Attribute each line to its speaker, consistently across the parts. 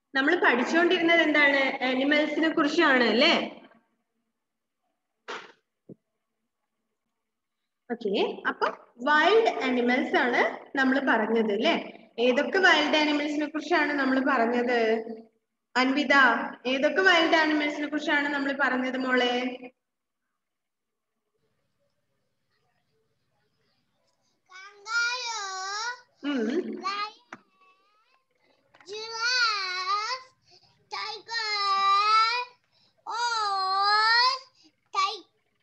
Speaker 1: നമ്മൾ പഠിച്ചുകൊണ്ടിരുന്നത് എന്താണ് ആനിമൽസിനെ കുറിച്ചാണ് അല്ലേ ഓക്കെ അപ്പൊ വൈൽഡ് ആനിമൽസ് ആണ് നമ്മൾ പറഞ്ഞത് അല്ലേ ഏതൊക്കെ വൈൽഡ് ആനിമൽസിനെ കുറിച്ചാണ് നമ്മൾ പറഞ്ഞത് അൻവിത ഏതൊക്കെ വൈൽഡ് ആനിമൽസിനെ കുറിച്ചാണ് നമ്മൾ പറഞ്ഞത് മോളെ
Speaker 2: Kangaroo,
Speaker 1: ഉം
Speaker 2: lion, giraffe, tiger, horse, ti-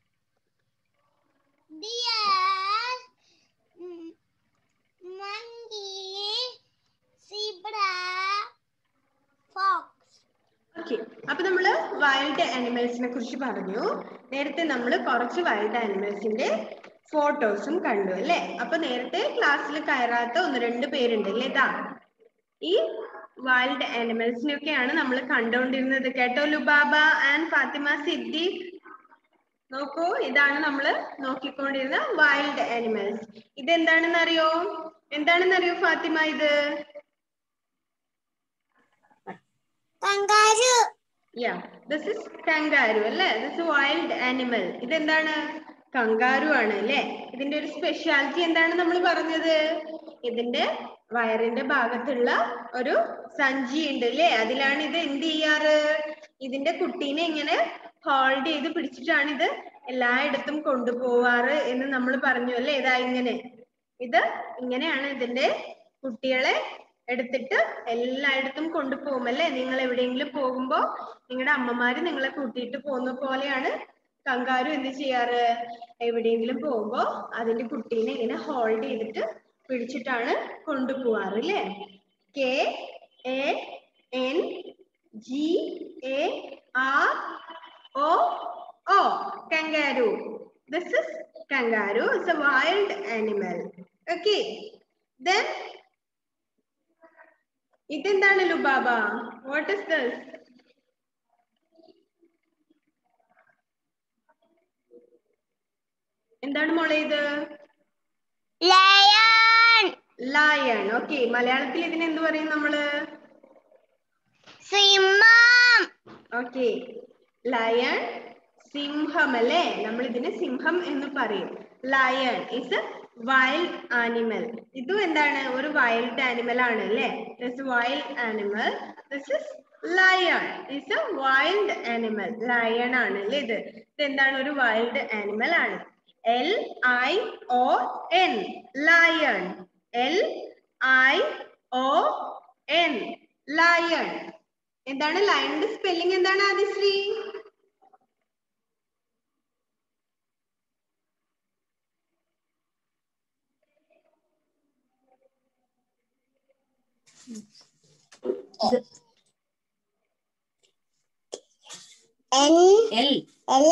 Speaker 2: deer, mm, monkey, zebra, fox.
Speaker 1: Okay അപ്പൊ നമ്മള് വൈൽഡ് ആനിമൽസിനെ കുറിച്ച് പറഞ്ഞു നേരത്തെ നമ്മൾ കുറച്ച് വൈൽഡ് ആനിമൽസിന്റെ ഫോട്ടോസും കണ്ടു അല്ലേ അപ്പൊ നേരത്തെ ക്ലാസ്സിൽ കയറാത്ത ഒന്ന് രണ്ട് പേരുണ്ട് അല്ലേ ഇതാ ഈ വൈൽഡ് ആനിമൽസിനൊക്കെയാണ് നമ്മൾ കണ്ടുകൊണ്ടിരുന്നത് കേട്ടോ ലുബാബ ആൻഡ് ഫാത്തിമ സിദ്ദീഖ് നോക്കൂ ഇതാണ് നമ്മൾ നോക്കിക്കൊണ്ടിരുന്ന വൈൽഡ് ആനിമൽസ് ഇതെന്താണെന്ന് അറിയോ എന്താണെന്ന് അറിയോ ഫാത്തിമ ഇത്
Speaker 2: Kangaroo,
Speaker 1: Yeah, this is kangaroo അല്ലേ ദിസ് വൈൽഡ് ആനിമൽ ഇതെന്താണ് കങ്കാരു ആണ് അല്ലേ ഇതിന്റെ ഒരു സ്പെഷ്യാലിറ്റി എന്താണ് നമ്മൾ പറഞ്ഞത് ഇതിന്റെ വയറിന്റെ ഭാഗത്തുള്ള ഒരു സഞ്ചി ഉണ്ട് അല്ലേ അതിലാണ് ഇത് എന്ത് ചെയ്യാറ് ഇതിന്റെ കുട്ടീനെ ഇങ്ങനെ ഹോൾഡ് ചെയ്ത് പിടിച്ചിട്ടാണ് ഇത് എല്ലായിടത്തും കൊണ്ടുപോവാറ് എന്ന് നമ്മൾ പറഞ്ഞു അല്ലേ ഇതാ ഇങ്ങനെ ഇത് ഇങ്ങനെയാണ് ഇതിന്റെ കുട്ടികളെ എടുത്തിട്ട് എല്ലായിടത്തും കൊണ്ടുപോകും അല്ലേ നിങ്ങൾ എവിടെയെങ്കിലും പോകുമ്പോ നിങ്ങളുടെ അമ്മമാര് നിങ്ങളെ കൂട്ടിയിട്ട് പോകുന്ന പോലെയാണ് കങ്കാരു എന്ത് ചെയ്യാറ് എവിടെയെങ്കിലും പോകുമ്പോ അതിന്റെ കുട്ടീനെ ഇങ്ങനെ ഹോൾഡ് ചെയ്തിട്ട് പിടിച്ചിട്ടാണ് കൊണ്ടുപോവാറ് അല്ലേ K A N G A R O O kangaroo. This is kangaroo. It's a wild animal. Okay. Then ഇതെന്താണ് ലുബാബ വാട്ട് ഇസ് ദിസ് എന്താണ് മോളെ ഇത്
Speaker 2: lion,
Speaker 1: ലയൺ ഓക്കെ മലയാളത്തിൽ ഇതിന് എന്ത് പറയും നമ്മള്
Speaker 2: സിംഹം
Speaker 1: ഓക്കെ ലയൺ സിംഹം അല്ലേ നമ്മൾ ഇതിന് സിംഹം എന്ന് പറയും ലയൺ ഇസ് വൈൽഡ് ആനിമൽ ഇതും എന്താണ് ഒരു വൈൽഡ് ആനിമൽ ആണ് അല്ലേ this wild animal this is lion is a wild animal lion ആണ് അല്ലേ ഇത് ഇത് എന്താണ് ഒരു വൈൽഡ് ആനിമൽ ആണ് L I O N lion L I O N lion എന്താണ് ലയണിന്റെ സ്പെല്ലിംഗ് എന്താണ് Adishree
Speaker 2: N
Speaker 3: L
Speaker 2: L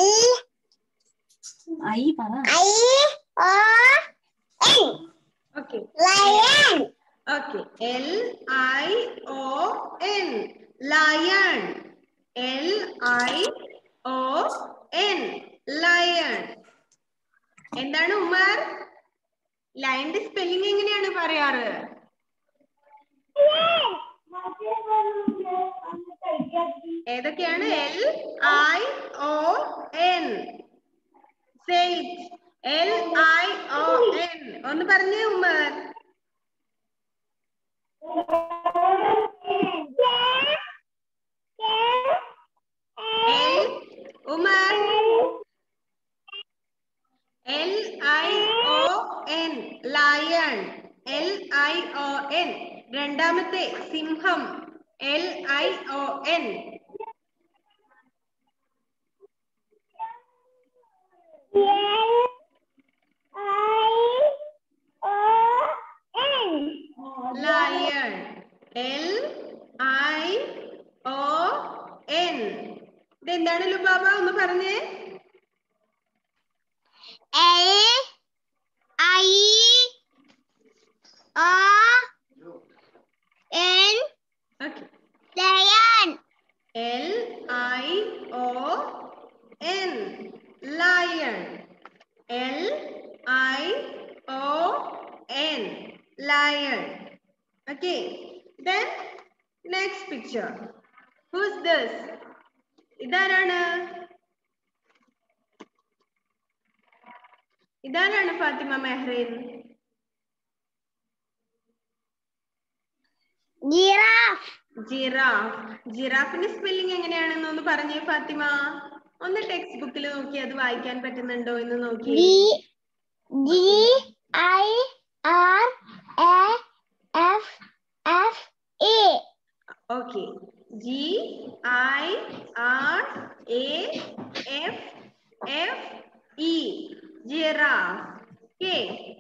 Speaker 3: I പറ
Speaker 2: I O N
Speaker 1: okay
Speaker 2: lion
Speaker 1: okay L I O N lion L I O N lion എന്താണ് ഉമർ ലയണിന്റെ spelling എങ്ങനെയാണ് പറയാറ് ഏതൊക്കെയാണ് L I O N L I O N ഒന്ന് പറഞ്ഞേ Umar L Umar L I O N lion L I O N രണ്ടാമത്തെ സിംഹം L I O N lion L I O N ഇതെന്താണ് ലുബാബ ഒന്ന് പറഞ്ഞേ
Speaker 2: L I O N
Speaker 1: okay
Speaker 2: lion
Speaker 1: L I O N lion L I O N lion okay then next picture who's this ഇതാരാണ് ഇതാരാണ് Fathima Mehreen
Speaker 2: giraffe,
Speaker 1: giraffe ജിറാഫിന്റെ spelling എങ്ങനെയാണെന്ന് ഒന്ന് പറഞ്ഞേ ഫാത്തിമ ഒന്ന് ടെക്സ്റ്റ് ബുക്കിൽ നോക്കി അത് വായിക്കാൻ പറ്റുന്നുണ്ടോ എന്ന് നോക്കി
Speaker 2: G, G, I, R, A, F, F, A,
Speaker 1: okay G I R A F F E giraffe okay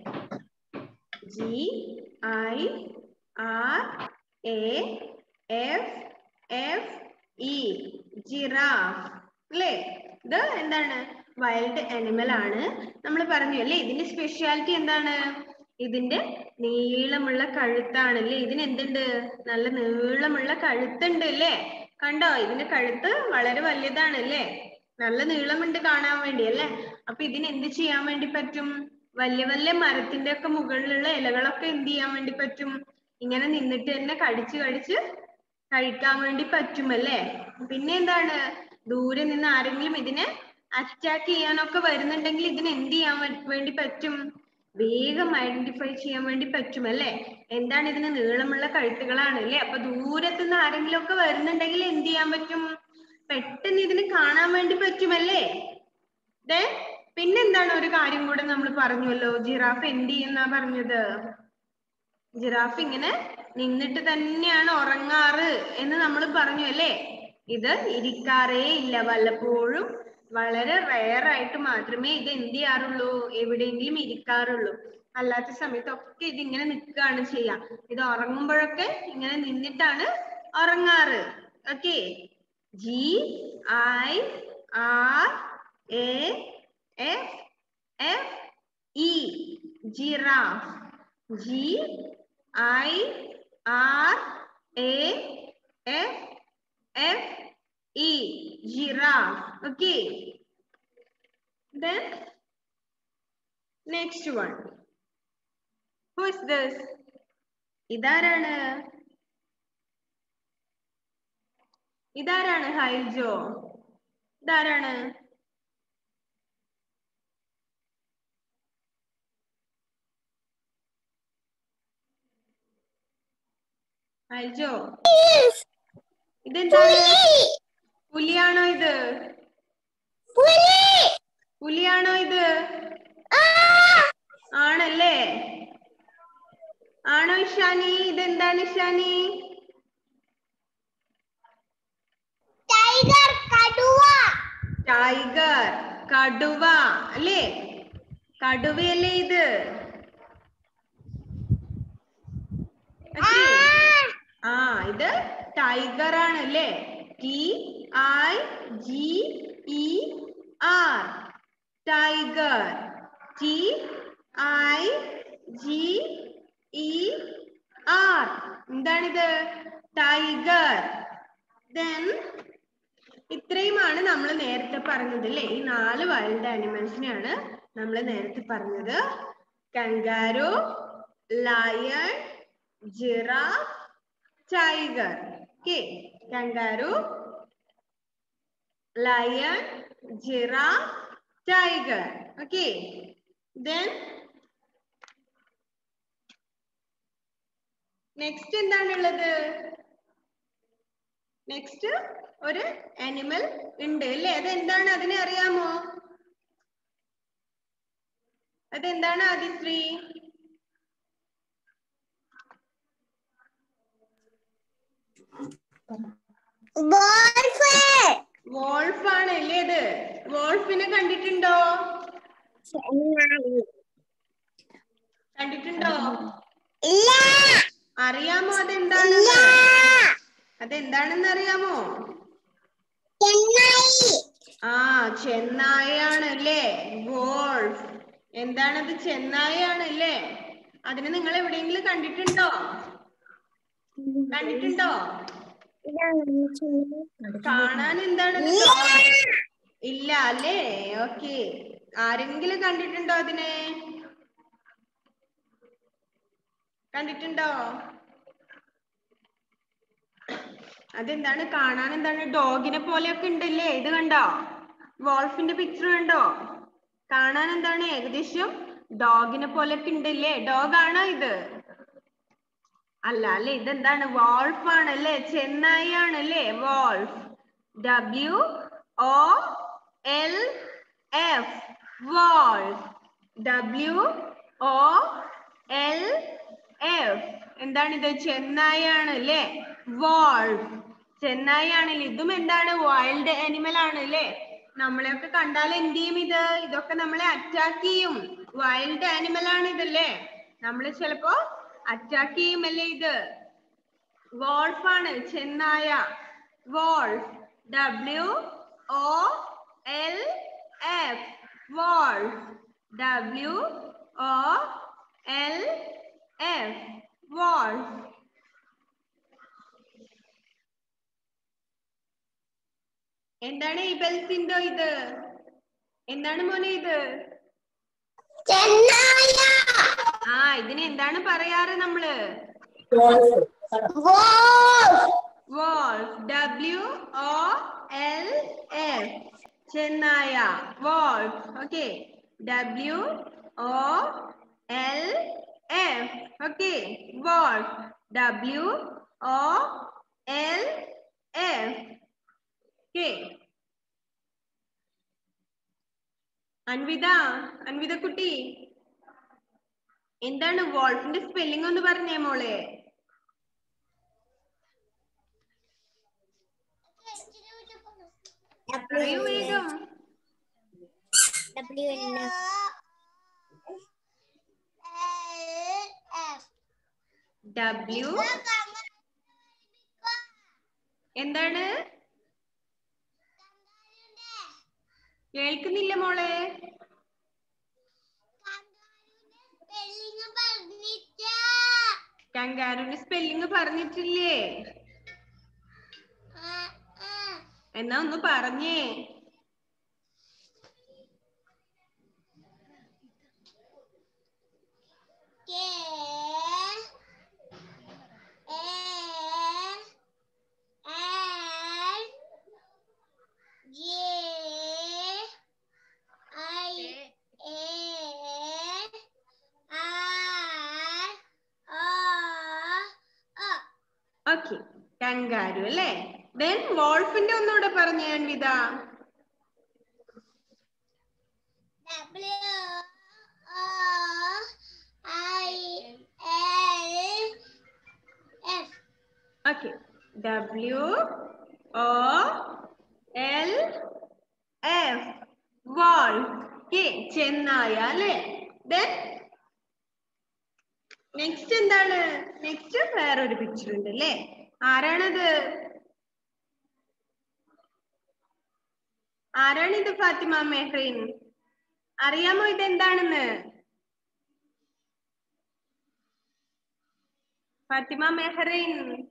Speaker 1: G I R A F F E giraffe അല്ലേ ഇത് എന്താണ് വൈൽഡ് അനിമൽ ആണ് നമ്മൾ പറഞ്ഞു അല്ലേ ഇതിന്റെ സ്പെഷ്യാലിറ്റി എന്താണ് ഇതിന്റെ നീളമുള്ള കഴുത്താണ് അല്ലേ ഇതിന് എന്തുണ്ട് നല്ല നീളമുള്ള കഴുത്തുണ്ട് അല്ലേ കണ്ടോ ഇതിന്റെ കഴുത്ത് വളരെ വലിയതാണ് അല്ലേ നല്ല നീളമുണ്ട് കാണാൻ വേണ്ടി അല്ലേ അപ്പൊ ഇതിന് എന്ത് ചെയ്യാൻ വേണ്ടി പറ്റും വലിയ വലിയ മരത്തിന്റെ ഒക്കെ മുകളിലുള്ള ഇലകളൊക്കെ എന്ത് ചെയ്യാൻ വേണ്ടി പറ്റും ഇങ്ങനെ നിന്നിട്ട് തന്നെ കടിച്ച് കടിച്ച് കഴിക്കാൻ വേണ്ടി പറ്റുമല്ലേ പിന്നെ എന്താണ് ദൂരെ നിന്ന് ആരെങ്കിലും ഇതിനെ അറ്റാക്ക് ചെയ്യാനൊക്കെ വരുന്നുണ്ടെങ്കിൽ ഇതിന് എന്ത് ചെയ്യാൻ വേ- വേണ്ടി പറ്റും വേഗം ഐഡന്റിഫൈ ചെയ്യാൻ വേണ്ടി പറ്റും അല്ലേ എന്താണ് ഇതിന് നീളമുള്ള കഴുത്തുകളാണ് അല്ലേ അപ്പൊ ദൂരത്ത് നിന്ന് ആരെങ്കിലും ഒക്കെ വരുന്നുണ്ടെങ്കിൽ എന്ത് ചെയ്യാൻ പറ്റും പെട്ടെന്ന് ഇതിന് കാണാൻ വേണ്ടി പറ്റുമല്ലേ ദേ പിന്നെന്താണ് ഒരു കാര്യം കൂടെ നമ്മൾ പറഞ്ഞുവല്ലോ ജിറാഫ് എന്ത് ചെയ്യുന്നാ പറഞ്ഞത് ജിറാഫ് ഇങ്ങനെ നിന്നിട്ട് തന്നെയാണ് ഉറങ്ങാറ് എന്ന് നമ്മൾ പറഞ്ഞു അല്ലേ ഇത് ഇരിക്കാറേ ഇല്ല വല്ലപ്പോഴും വളരെ റെയർ ആയിട്ട് മാത്രമേ ഇത് എന്ത് ചെയ്യാറുള്ളൂ എവിടെയെങ്കിലും ഇരിക്കാറുള്ളൂ അല്ലാത്ത സമയത്തൊക്കെ ഇത് ഇങ്ങനെ നിൽക്കുകയാണ് ചെയ്യാ ഇത് ഉറങ്ങുമ്പോഴൊക്കെ ഇങ്ങനെ നിന്നിട്ടാണ് ഉറങ്ങാറ് okay G I R A F F E giraffe G I R A F F E giraffe okay then next one who is this ഇതാരാണ് ഇതാരാണ് ഹൈജോ ഇതാരാണ് ഹൈജോ ഇതെന്താണ് പുലിയാണോ ഇത് പുലിയാണോ ഇത് ആണല്ലേ ആണോ ഇഷാനി ഇതെന്താണ് ഇഷാനി
Speaker 2: tiger, കടുവ,
Speaker 1: ടൈഗർ കടുവ അല്ലേ കടുവയല്ലേ ഇത് Okay. ആ ഇത് ടൈഗർ ആണ് അല്ലേ T I G E R tiger T I G E R എന്താണിത് ടൈഗർ ദെൻ ഇത്രയുമാണ് നമ്മൾ നേരത്തെ പറഞ്ഞത് അല്ലേ ഈ നാല് വൈൽഡ് ആനിമൽസിനെയാണ് നമ്മൾ നേരത്തെ പറഞ്ഞത് kangaroo lion giraffe tiger okay kangaroo lion giraffe tiger okay then next എന്താണുള്ളത് നെക്സ്റ്റ് ഒരു അനിമൽ ഉണ്ട് അല്ലേ അതെന്താണ് അതിനെ അറിയാമോ അതെന്താണ് ആദിശ്രീ
Speaker 2: wolf,
Speaker 1: വോൾഫ് ആണ് അല്ലേ ഇത് വോൾഫിനെ കണ്ടിട്ടുണ്ടോ കണ്ടിട്ടുണ്ടോ
Speaker 2: ഇല്ല,
Speaker 1: അറിയാമോ
Speaker 2: ഇല്ല,
Speaker 1: അതെന്താണെന്ന് അതെന്താണെന്ന് അറിയാമോ
Speaker 2: ചെന്നായി,
Speaker 1: ആ ചെന്നായാണ് അല്ലേ വോൾഫ് എന്താണത് ചെന്നായാണ് അല്ലേ അതിനെ നിങ്ങൾ എവിടെയെങ്കിലും കണ്ടിട്ടുണ്ടോ കണ്ടിട്ടുണ്ടോ കാണാൻ എന്താണത് ഇല്ല അല്ലേ ഓക്കെ ആരെങ്കിലും കണ്ടിട്ടുണ്ടോ അതിനെ കണ്ടിട്ടുണ്ടോ അതെന്താണ് കാണാൻ എന്താണ് ഡോഗിനെ പോലെയൊക്കെ ഉണ്ടല്ലേ ഇത് കണ്ടോ വോൾഫിന്റെ പിക്ചർ കണ്ടോ കാണാൻ എന്താണ് ഏകദേശം ഡോഗിനെ പോലെയൊക്കെ ഉണ്ടല്ലേ ഡോഗ് ആണോ ഇത് അല്ല അല്ലെ ഇതെന്താണ് വോൾഫ് ആണ് അല്ലേ ചെന്നായി ആണ് അല്ലേ wolf W O L F wolf W O L F എന്താണിത് ചെന്നായി ആണ് അല്ലേ വോൾഫ് ചെന്നായി ആണല്ലേ ഇതും എന്താണ് വൈൽഡ് ആനിമൽ ആണ് അല്ലേ നമ്മളെയൊക്കെ കണ്ടാൽ എന്ത് ചെയ്യും ഇത് ഇതൊക്കെ നമ്മളെ അറ്റാക്ക് ചെയ്യും വൈൽഡ് ആനിമൽ ആണ് ഇതല്ലേ നമ്മള് ചിലപ്പോ അറ്റാക്ക് ചെയ്യുമല്ലേ ഇത് വോൾഫ് ആണ് ചെന്നായ wolf W O L F wolf W O L F wolf എന്താണ് ഈ ബെൽസിൻഡോ ഇത് എന്താണ് മോനെ ഇത്
Speaker 2: ചെന്നായ
Speaker 1: ആ ഇതിന് എന്താണ് പറയാറ് നമ്മള്
Speaker 2: wolf
Speaker 1: wolf W O L F ചെന്നായ wolf okay W O L F okay wolf W O L F okay Anvitha Anvitha കുട്ടി എന്താണ് വോൾഫിന്റെ സ്പെല്ലിംഗ് ഒന്ന് പറഞ്ഞേ മോളെ പറയൂ വേഗം
Speaker 2: W N F
Speaker 1: ഡബ്ല്യു എന്താണ് കേൾക്കുന്നില്ല മോളെ കങ്കാരുവിന്റെ സ്പെല്ലിംഗ് പറഞ്ഞിട്ടില്ലേ എന്നാ ഒന്ന് പറഞ്ഞേ ഓക്കെ കങ്കാരു അല്ലേ ദെൻ വോൾഫിന്റെ ഒന്നുകൂടെ പറഞ്ഞേ Anvitha
Speaker 2: W O I L F
Speaker 1: okay W O L F wolf okay ചെന്നായ അല്ലേ ദെൻ നെക്സ്റ്റ് എന്താണ് നെക്സ്റ്റ് വേറൊരു പിക്ചർ ഉണ്ട് അല്ലേ ആരാണത് ആരാണിത് ഫാത്തിമ മെഹ്റീൻ അറിയാമോ ഇത് എന്താണെന്ന് ഫാത്തിമ മെഹ്റീൻ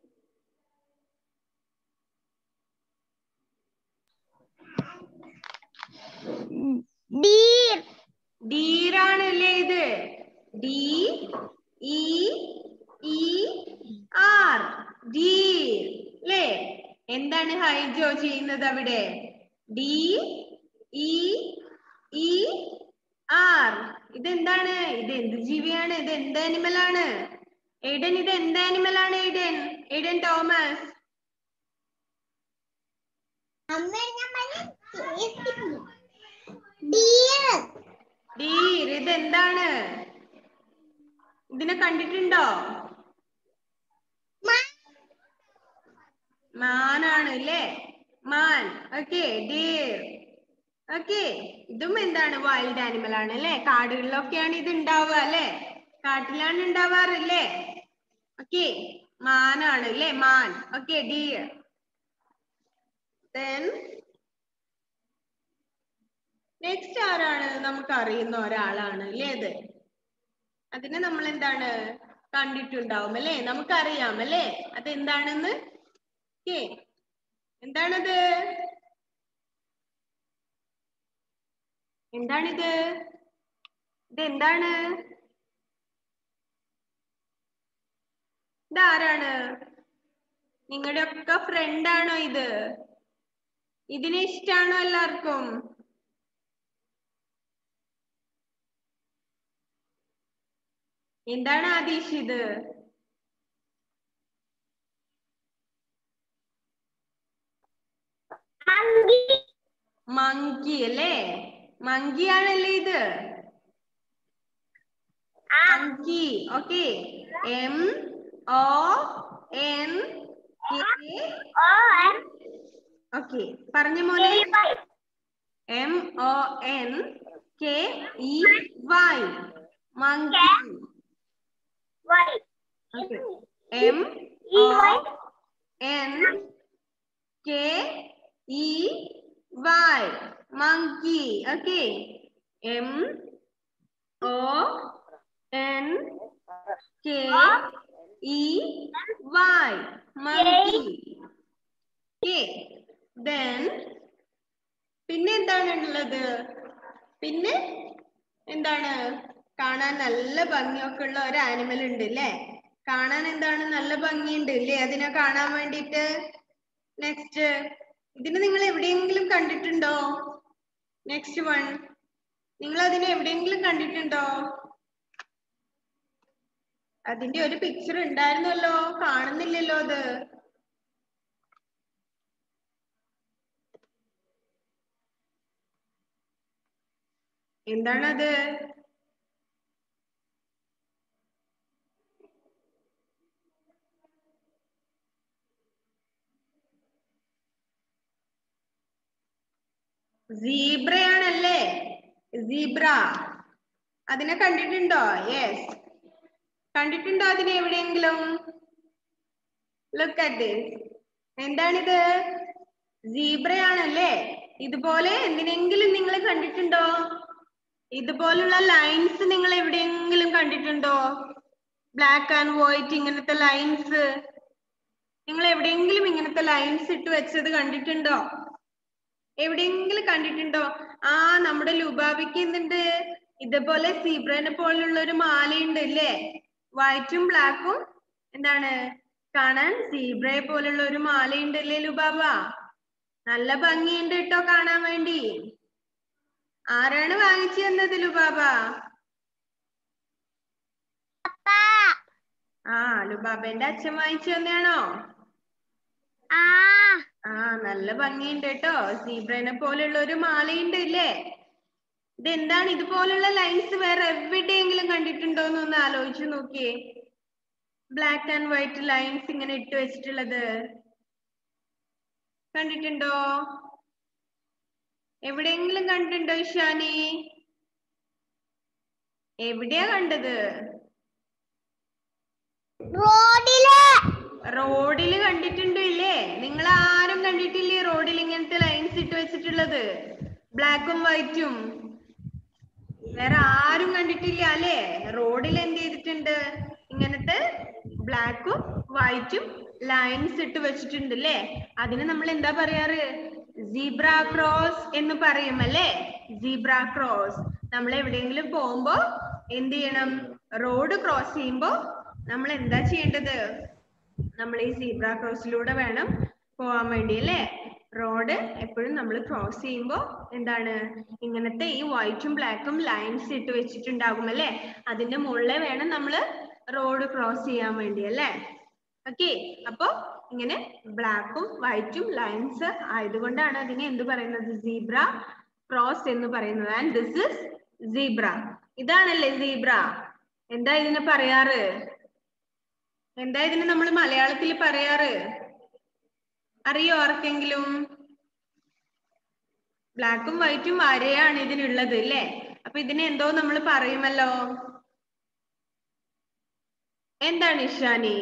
Speaker 2: Deer
Speaker 1: ഡീറാണല്ലേ ഇത് D E E R deer അല്ലേ എന്താണ് ഹൈജോ ചെയ്യുന്നത് അവിടെ ഡി ഇ ഇ ആർ ഇതെന്താണ് ഇത് എന്ത് ജീവിയാണ് ഇത് എന്ത് ആനിമൽ ആണ് എയ്ഡൻ ഇത് എന്ത് ആനിമൽ ആണ് എയ്ഡൻ എയ്ഡൻ തോമസ്
Speaker 2: അമ്മ നമ്മൾ Deer
Speaker 1: ഡീർ ഇത് എന്താണ് ഇതിനെ കണ്ടിട്ടുണ്ടോ മാനാണ് അല്ലേ മാൻ ഓക്കെ ഡീർ ഓക്കെ ഇതും എന്താണ് വൈൽഡ് ആനിമൽ ആണ് അല്ലേ കാടുകളിലൊക്കെയാണ് ഇത് ഉണ്ടാവുക അല്ലേ കാട്ടിലാണ് ഉണ്ടാവാറല്ലേ ഓക്കെ മാനാണ് അല്ലേ മാൻ ഓക്കെ ഡീർ ദെൻ നെക്സ്റ്റ് ആരാണ് നമുക്ക് അറിയുന്ന ഒരാളാണ് അല്ലേ അത് അതിനെ നമ്മൾ എന്താണ് കണ്ടിട്ടുണ്ടാവും അല്ലേ നമുക്കറിയാം അല്ലേ അതെന്താണെന്ന് ഓക്കെ എന്താണത് എന്താണിത് ഇതെന്താണ് ഇതാരാണ് നിങ്ങളുടെ ഒക്കെ ഫ്രണ്ട് ആണോ ഇത് ഇതിനെ ഇഷ്ടാണോ എല്ലാവർക്കും എന്താണ് ആദീഷ് ഇത് മങ്കി അല്ലേ മങ്കി ആണല്ലേ ഇത് monkey okay M O N okay പറഞ്ഞ മോനെ M O N K E Y monkey okay M O N K E Y monkey okay m o n k e y monkey okay then പിന്നെ എന്താണ് ഉള്ളത് പിന്നെ എന്താണ് കാണാൻ നല്ല ഭംഗിയൊക്കെ ഉള്ള ഒരു ആനിമൽ ഉണ്ട് അല്ലേ കാണാൻ എന്താണ് നല്ല ഭംഗിയുണ്ട് അല്ലേ അതിനെ കാണാൻ വേണ്ടിയിട്ട് നെക്സ്റ്റ് ഇതിന് നിങ്ങൾ എവിടെയെങ്കിലും കണ്ടിട്ടുണ്ടോ നെക്സ്റ്റ് വൺ നിങ്ങൾ അതിനെ എവിടെയെങ്കിലും കണ്ടിട്ടുണ്ടോ അതിന്റെ ഒരു പിക്ചർ ഉണ്ടായിരുന്നല്ലോ കാണുന്നില്ലല്ലോ അത് എന്താണത് സീബ്രയാണല്ലേ സീബ്ര അതിനെ കണ്ടിട്ടുണ്ടോ യെസ് കണ്ടിട്ടുണ്ടോ അതിനെ എവിടെയെങ്കിലും ലുക്ക് അറ്റ് ദിസ് എന്താണിത് സീബ്രയാണല്ലേ ഇതുപോലെ എന്തിനെങ്കിലും നിങ്ങൾ കണ്ടിട്ടുണ്ടോ ഇതുപോലുള്ള ലൈൻസ് നിങ്ങൾ എവിടെയെങ്കിലും കണ്ടിട്ടുണ്ടോ ബ്ലാക്ക് ആൻഡ് വൈറ്റ് ഇങ്ങനത്തെ ലൈൻസ് നിങ്ങൾ എവിടെയെങ്കിലും ഇങ്ങനത്തെ ലൈൻസ് ഇട്ട് വെച്ചത് കണ്ടിട്ടുണ്ടോ എവിടെയെങ്കിലും കണ്ടിട്ടുണ്ടോ ആ നമ്മുടെ ലുബാബിക്ക് എന്തുണ്ട് ഇതുപോലെ സീബ്രനെ പോലുള്ള ഒരു മാലയുണ്ട് അല്ലേ വൈറ്റും ബ്ലാക്കും എന്താണ് കാണാൻ സീബ്രയെ പോലുള്ള ഒരു മാലയുണ്ട് അല്ലേ ലുബാബ നല്ല ഭംഗിയുണ്ട് കേട്ടോ കാണാൻ വേണ്ടി ആരാണ് വാങ്ങിച്ചു തന്നത് ലുബാബ ആ ലുബാബന്റെ അച്ഛൻ വാങ്ങിച്ചു തന്നെയാണോ ആ നല്ല ഭംഗിയുണ്ട് കേട്ടോ സീബ്രനെ പോലുള്ള ഒരു മാലയുണ്ട് ഇല്ലേ ഇതെന്താണ് ഇതുപോലുള്ള ലൈൻസ് വേറെ എവിടെയെങ്കിലും കണ്ടിട്ടുണ്ടോ എന്ന് ഒന്ന് ആലോചിച്ച് നോക്കിയേ ബ്ലാക്ക് ആൻഡ് വൈറ്റ് ലൈൻസ് ഇങ്ങനെ ഇട്ട് വെച്ചിട്ടുള്ളത് കണ്ടിട്ടുണ്ടോ എവിടെയെങ്കിലും കണ്ടിട്ടുണ്ടോ ഇഷാനി എവിടെയാ കണ്ടത്
Speaker 2: റോഡില്
Speaker 1: റോഡിൽ കണ്ടിട്ടുണ്ട് ഇല്ലേ നിങ്ങൾ ആരും കണ്ടിട്ടില്ലേ റോഡിൽ ഇങ്ങനത്തെ ലൈൻസ് ഇട്ട് വെച്ചിട്ടുള്ളത് ബ്ലാക്കും വൈറ്റും വേറെ ആരും കണ്ടിട്ടില്ല അല്ലേ റോഡിൽ എന്ത് ചെയ്തിട്ടുണ്ട് ഇങ്ങനത്തെ ബ്ലാക്കും വൈറ്റും ലൈൻസ് ഇട്ട് വെച്ചിട്ടുണ്ട് അല്ലേ അതിന് നമ്മൾ എന്താ പറയാറ് സീബ്ര ക്രോസ് എന്ന് പറയും അല്ലേ സീബ്ര ക്രോസ് നമ്മൾ എവിടെയെങ്കിലും പോകുമ്പോ എന്ത് ചെയ്യണം റോഡ് ക്രോസ് ചെയ്യുമ്പോ നമ്മൾ എന്താ ചെയ്യേണ്ടത് നമ്മൾ ഈ സീബ്ര ക്രോസിലൂടെ വേണം പോവാൻ വേണ്ടി അല്ലേ റോഡ് എപ്പോഴും നമ്മൾ ക്രോസ് ചെയ്യുമ്പോ എന്താണ് ഇങ്ങനത്തെ ഈ വൈറ്റും ബ്ലാക്കും ലൈൻസ് ഇട്ട് വെച്ചിട്ടുണ്ടാകും അല്ലേ അതിന്റെ മുകളിലെ വേണം നമ്മൾ റോഡ് ക്രോസ് ചെയ്യാൻ വേണ്ടി അല്ലേ ഓക്കെ അപ്പൊ ഇങ്ങനെ ബ്ലാക്കും വൈറ്റും ലൈൻസ് ആയതുകൊണ്ടാണ് അതിനെ എന്ത് പറയുന്നത് സീബ്ര ക്രോസ് എന്ന് പറയുന്നത് ആൻഡ് ദിസ് ഇസ് സീബ്ര ഇതാണല്ലേ സീബ്ര എന്താ ഇതിനെ പറയാറ് എന്താ ഇതിന് നമ്മൾ മലയാളത്തിൽ പറയാറ് അറിയോ ആർക്കെങ്കിലും ബ്ലാക്കും വൈറ്റും വരയാണ് ഇതിനുള്ളത് അല്ലേ അപ്പൊ ഇതിനെ എന്തോ നമ്മൾ പറയുമല്ലോ എന്താണ് ഇഷാനി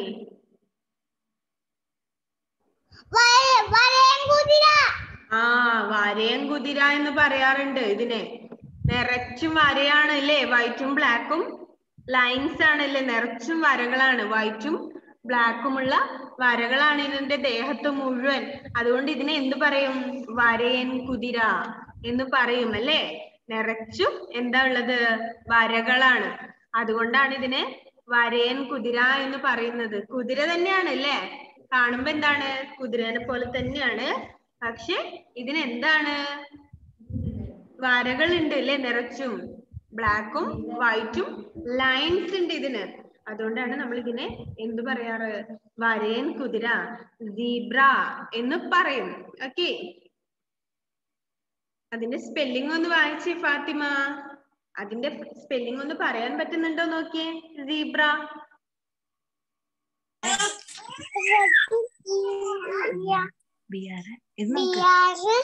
Speaker 2: വര- വരയൻ കുതിര
Speaker 1: ആ വരയും കുതിര എന്ന് പറയാറുണ്ട് ഇതിനെ നിറച്ചും വരയാണ് അല്ലേ വൈറ്റും ബ്ലാക്കും ലൈൻസ് ആണല്ലേ നിറച്ചും വരകളാണ് വൈറ്റും ബ്ലാക്കുമുള്ള വരകളാണ് ഇതിന്റെ ദേഹത്ത് മുഴുവൻ അതുകൊണ്ട് ഇതിനെ എന്ത് പറയും വരയൻ കുതിര എന്ന് പറയും അല്ലേ നിറച്ചും എന്താ ഉള്ളത് വരകളാണ് അതുകൊണ്ടാണ് ഇതിനെ വരയൻ കുതിര എന്ന് പറയുന്നത് കുതിര തന്നെയാണ് അല്ലേ കാണുമ്പോ എന്താണ് കുതിരേനെ പോലെ തന്നെയാണ് പക്ഷെ ഇതിന് എന്താണ് വരകൾ ഉണ്ട് അല്ലെ നിറച്ചും ബ്ലാക്കും വൈറ്റും ലൈൻസ് ഉണ്ട് ഇതിന് അതുകൊണ്ടാണ് നമ്മൾ ഇതിനെ എന്ത് പറയാറ് വരയൻ കുതിര സീബ്ര എന്ന് പറയും ഓക്കെ അതിന്റെ സ്പെല്ലിംഗ് ഒന്ന് വായിച്ചേ ഫാത്തിമ അതിന്റെ സ്പെല്ലിംഗ് ഒന്ന് പറയാൻ പറ്റുന്നുണ്ടോ നോക്കിയേ സീബ്ര
Speaker 3: ബി ആർ ഇത് നോക്ക്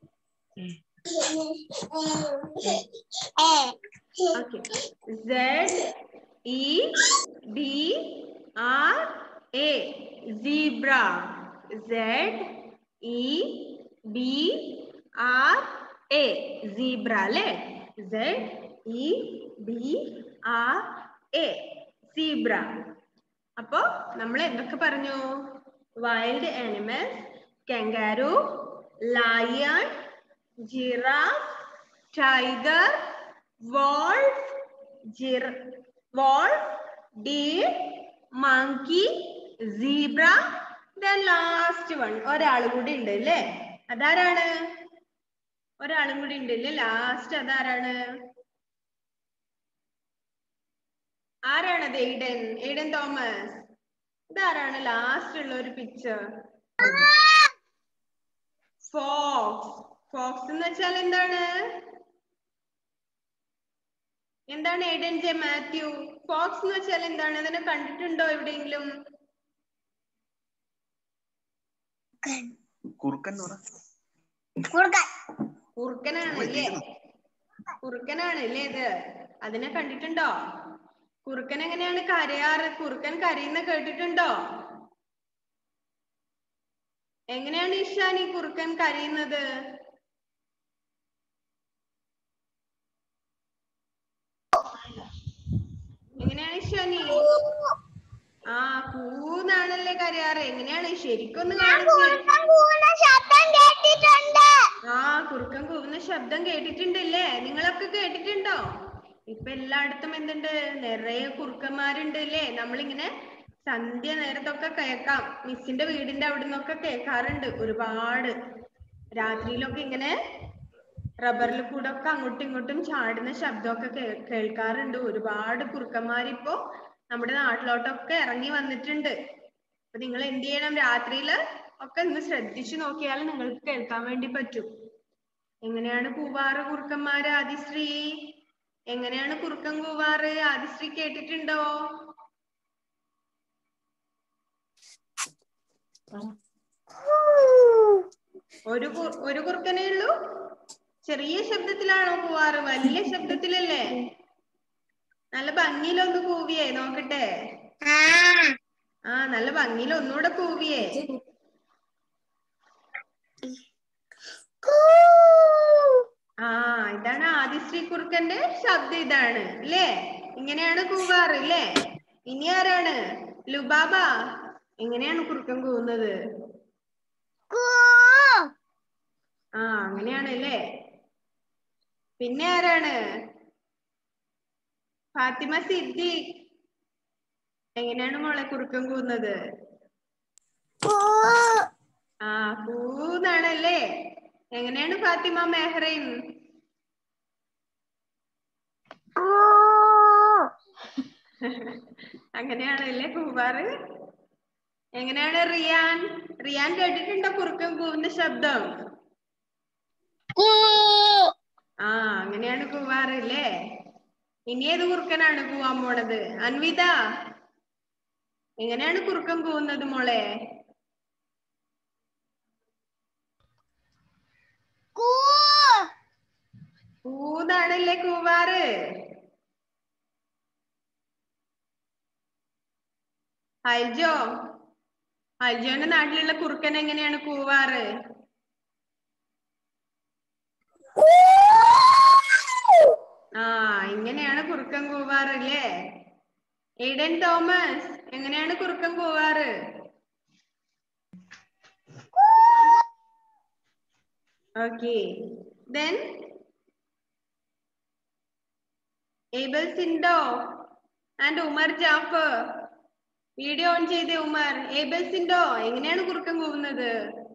Speaker 1: okay Z E B R A zebra Z E B R A zebra അല്ലേ Z E B R A zebra അപ്പോ നമ്മൾ എന്തൊക്കെ പറഞ്ഞു wild animals kangaroo lion giraffe tiger wolf jir wolf deer monkey zebra the last one ഒരാൾ കൂടി ഉണ്ട് അല്ലേ അതാരാണ് ഒരാളും കൂടി ഉണ്ട് അല്ലേ ലാസ്റ്റ് അതാരാണ് ആരാണത് എയ്ഡൻ എയ്ഡൻ തോമസ് ഇതാരാണ് ലാസ്റ്റ് ഉള്ള ഒരു പിക്ചർ ഫോക്സ് ഫോക്സ് എന്ന് വെച്ചാൽ എന്താണ് എന്താണ് എയ്ഡൻ ജെ മാത്യു ഫോക്സ് എന്ന് വെച്ചാൽ എന്താണ് അതിനെ കണ്ടിട്ടുണ്ടോ എവിടെയെങ്കിലും
Speaker 4: കുറുക്കൻ എന്ന് പറ
Speaker 1: കുറുക്കനാണ് അല്ലേ കുറുക്കനാണ് അല്ലേ ഇത് അതിനെ കണ്ടിട്ടുണ്ടോ കുറുക്കൻ എങ്ങനെയാണ് കരയാറ് കുറുക്കൻ കരയുന്ന കേട്ടിട്ടുണ്ടോ എങ്ങനെയാണ് ഇഷാൻ ഈ കുറുക്കൻ കരയുന്നത് എങ്ങനെയാണ് ഇഷാനി ആ കൂന്നാണല്ലേ കരയാറ് എങ്ങനെയാണ് ശരിക്കൊന്ന് കാണിച്ചേ
Speaker 2: ശബ്ദം കേട്ടിട്ടുണ്ട്
Speaker 1: ആ കുറുക്കൻ കൂവുന്ന ശബ്ദം കേട്ടിട്ടുണ്ടല്ലേ നിങ്ങളൊക്കെ കേട്ടിട്ടുണ്ടോ ഇപ്പൊ എല്ലായിടത്തും എന്തുണ്ട് നിറയെ കുറുക്കന്മാരുണ്ട് അല്ലേ നമ്മളിങ്ങനെ സന്ധ്യ നേരത്തൊക്കെ കേൾക്കാം മിസ്സിന്റെ വീടിന്റെ അവിടെ നിന്നൊക്കെ കേൾക്കാറുണ്ട് ഒരുപാട് രാത്രിയിലൊക്കെ ഇങ്ങനെ റബ്ബറിൽ കൂടെ ഒക്കെ അങ്ങോട്ടും ഇങ്ങോട്ടും ചാടുന്ന ശബ്ദമൊക്കെ കേ- കേൾക്കാറുണ്ട് ഒരുപാട് കുറുക്കന്മാരിപ്പോ നമ്മുടെ നാട്ടിലോട്ടൊക്കെ ഇറങ്ങി വന്നിട്ടുണ്ട് അപ്പൊ നിങ്ങൾ എന്ത് ചെയ്യണം രാത്രിയില് ഒക്കെ ഒന്ന് ശ്രദ്ധിച്ചു നോക്കിയാൽ നിങ്ങൾക്ക് കേൾക്കാൻ വേണ്ടി പറ്റും എങ്ങനെയാണ് കൂവാറ് കുറുക്കന്മാര് ആദിശ്രീ എങ്ങനെയാണ് കുറുക്കൻ കൂവാറ് ആദിശ്രീ കേട്ടിട്ടുണ്ടോ ഒരു കു- ഒരു കുറുക്കനേ ഉള്ളൂ ചെറിയ ശബ്ദത്തിലാണോ കൂവാറ് വലിയ ശബ്ദത്തിലല്ലേ നല്ല ഭംഗിയിലൊന്ന് കൂവിയേ നോക്കട്ടെ ആ നല്ല ഭംഗിയിൽ ഒന്നുകൂടെ കൂവിയേ ആ ഇതാണ് ആദിശ്രീ കുറുക്കന്റെ ശബ്ദം ഇതാണ് അല്ലേ ഇങ്ങനെയാണ് കൂവാറ് അല്ലേ ഇനി ആരാണ് ലുബാബ എങ്ങനെയാണ് കുറുക്കൻ കൂവുന്നത് ആ അങ്ങനെയാണ് അല്ലേ പിന്നെ ആരാണ് ഫാത്തിമ സിദ്ദീഖ് എങ്ങനെയാണ് മോളെ കുറുക്കൻ കൂവുന്നത് ആ കൂന്നാണല്ലേ എങ്ങനെയാണ് ഫാത്തിമ മെഹ്റൈൻ അങ്ങനെയാണല്ലേ കൂവാറ് എങ്ങനെയാണ് റിയാൻ റിയാൻ കേട്ടിട്ടുണ്ടോ കുറുക്കൻ കൂവുന്ന ശബ്ദം ആ അങ്ങനെയാണ് കൂവാറ് അല്ലേ ഇനി ഏത് കുറുക്കനാണ് കൂവാൻ പോണത് അൻവിത എങ്ങനെയാണ് കുറുക്കൻ കൂവുന്നത് മോളെ കൂന്നാണല്ലേ കൂവാറ് ഹൈജോ ഹൈജോന്റെ നാട്ടിലുള്ള കുറുക്കൻ എങ്ങനെയാണ് കൂവാറ് ആ ഇങ്ങനെയാണ് കുറുക്കൻ കൂവാറ് അല്ലേ എയ്ഡൻ തോമസ് എങ്ങനെയാണ് കുറുക്കൻ കൂവാറ് okay then Abel Sindo and Umar Jafar video on ചെയ്തേ ഉമാർ ഏബൽസിൻഡോ എങ്ങനെയാണ് കുറുക്കൻ കൂവുന്നത്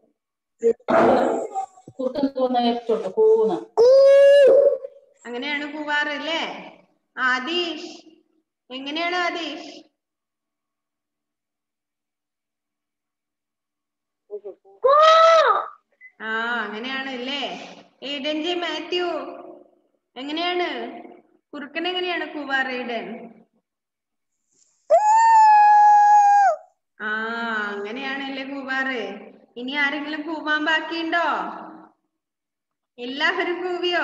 Speaker 5: കുറുക്കൻ കൂവുന്ന കേട്ടിട്ടുണ്ട് കൂവുന്ന
Speaker 1: അങ്ങനെയാണ് കൂവാറ് അല്ലേ ആദീഷ് എങ്ങനെയാണ് ആദീഷ് ആ അങ്ങനെയാണ് അല്ലേ ഏഡൻ ജെ മാത്യു എങ്ങനെയാണ് കുറുക്കൻ എങ്ങനെയാണ് കൂവാറ് ഏഡൻ ആ അങ്ങനെയാണല്ലേ കൂവാറ് ഇനി ആരെങ്കിലും കൂവാൻ ബാക്കിയുണ്ടോ എല്ലാവരും കൂവിയോ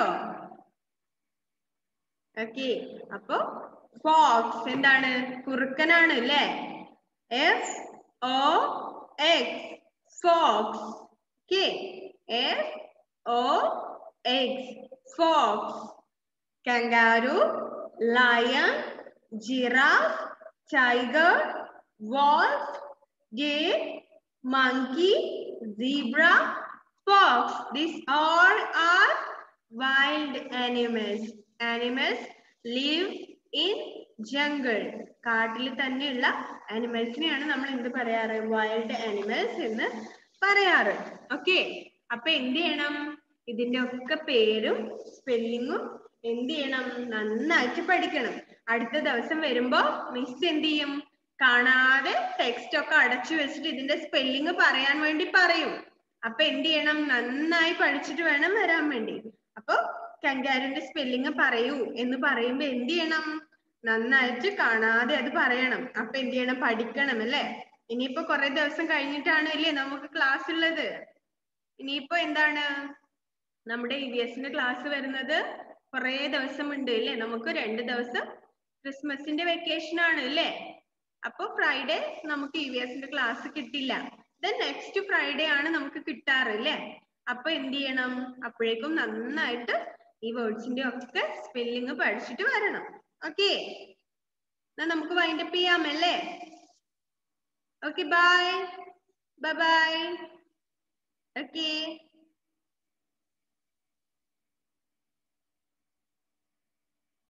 Speaker 1: ഓക്കെ അപ്പൊ ഫോക്സ് എന്താണ് കുറുക്കനാണ് അല്ലേ F O X fox okay F O X fox kangaroo lion giraffe tiger wolf deer monkey zebra fox these all are wild animals animals live in jungle കാട്ടിൽ തന്നെയുള്ള ആനിമൽസിനെയാണ് നമ്മൾ എന്ത് പറയാറ് വൈൽഡ് ആനിമൽസ് എന്ന് പറയാറ് ഓക്കെ അപ്പൊ എന്ത് ചെയ്യണം ഇതിന്റെ ഒക്കെ പേരും സ്പെല്ലിങ്ങും എന്ത് ചെയ്യണം നന്നായിട്ട് പഠിക്കണം അടുത്ത ദിവസം വരുമ്പോ മിസ് എന്ത് ചെയ്യും കാണാതെ ടെക്സ്റ്റ് ഒക്കെ അടച്ചു വെച്ചിട്ട് ഇതിന്റെ സ്പെല്ലിങ് പറയാൻ വേണ്ടി പറയും അപ്പൊ എന്ത് ചെയ്യണം നന്നായി പഠിച്ചിട്ട് വേണം വരാൻ വേണ്ടി അപ്പൊ കങ്കാരുന്റെ സ്പെല്ലിങ് പറയൂ എന്ന് പറയുമ്പോ എന്ത് ചെയ്യണം നന്നായിട്ട് കാണാതെ അത് പറയണം അപ്പൊ എന്ത് ചെയ്യണം പഠിക്കണം അല്ലേ ഇനിയിപ്പോ കുറെ ദിവസം കഴിഞ്ഞിട്ടാണ് അല്ലേ നമുക്ക് ക്ലാസ് ഉള്ളത് ഇനിയിപ്പോ എന്താണ് നമ്മുടെ ഇ വി എസിന്റെ ക്ലാസ് വരുന്നത് കുറെ ദിവസം ഉണ്ട് അല്ലേ നമുക്ക് രണ്ട് ദിവസം ക്രിസ്മസിന്റെ വെക്കേഷൻ ആണ് അല്ലേ അപ്പൊ ഫ്രൈഡേ നമുക്ക് ഇ വി എസിന്റെ ക്ലാസ് കിട്ടില്ല ദെൻ നെക്സ്റ്റ് ഫ്രൈഡേ ആണ് നമുക്ക് കിട്ടാറ് അല്ലേ അപ്പൊ എന്ത് ചെയ്യണം അപ്പോഴേക്കും നന്നായിട്ട് ഈ വേർഡ്സിന്റെ ഒക്കെ സ്പെല്ലിങ് പഠിച്ചിട്ട് വരണം ഓക്കെ എന്നാ നമുക്ക് വൈൻഡപ്പ് ചെയ്യാം അല്ലേ okay bye bye bye okay